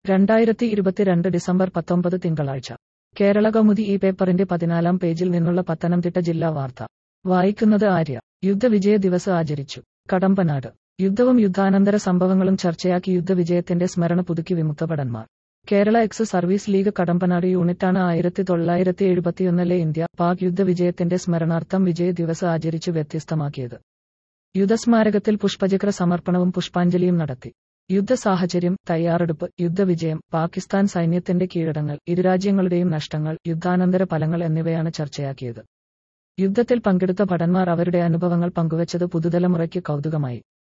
രണ്ടായിരത്തി ഇരുപത്തിരണ്ട് ഡിസംബർ പത്തൊമ്പത് തിങ്കളാഴ്ച കേരള കൗമുദി ഈ പേപ്പറിന്റെ പതിനാലാം പേജിൽ നിന്നുള്ള പത്തനംതിട്ട ജില്ലാ വാർത്ത വായിക്കുന്നത് ആര്യ യുദ്ധവിജയ ദിവസ് ആചരിച്ചു കടമ്പനാട് യുദ്ധവും യുദ്ധാനന്തര സംഭവങ്ങളും ചർച്ചയാക്കി യുദ്ധവിജയത്തിന്റെ സ്മരണ പുതുക്കി വിമുക്ത ഭടന്മാർ Kerala ex service league Kadampanad യൂണിറ്റാണ് ആയിരത്തി തൊള്ളായിരത്തി എഴുപത്തിയൊന്നിലെ ഇന്ത്യ പാക് യുദ്ധവിജയത്തിന്റെ സ്മരണാർത്ഥം വിജയ ദിവസ് ആചരിച്ചു വ്യത്യസ്തമാക്കിയത് യുദ്ധസ്മാരകത്തിൽ പുഷ്പചക്ര സമർപ്പണവും പുഷ്പാഞ്ജലിയും നടത്തി യുദ്ധ സാഹചര്യം തയ്യാറെടുപ്പ് യുദ്ധവിജയം പാകിസ്ഥാൻ സൈന്യത്തിന്റെ കീഴടങ്ങൾ ഇരുരാജ്യങ്ങളുടെയും നഷ്ടങ്ങൾ യുദ്ധാനന്തര ഫലങ്ങൾ എന്നിവയാണ് ചർച്ചയാക്കിയത് യുദ്ധത്തിൽ പങ്കെടുത്ത ഭടന്മാർ അവരുടെ അനുഭവങ്ങൾ പങ്കുവച്ചത് പുതുതലമുറയ്ക്ക് കൗതുകമായി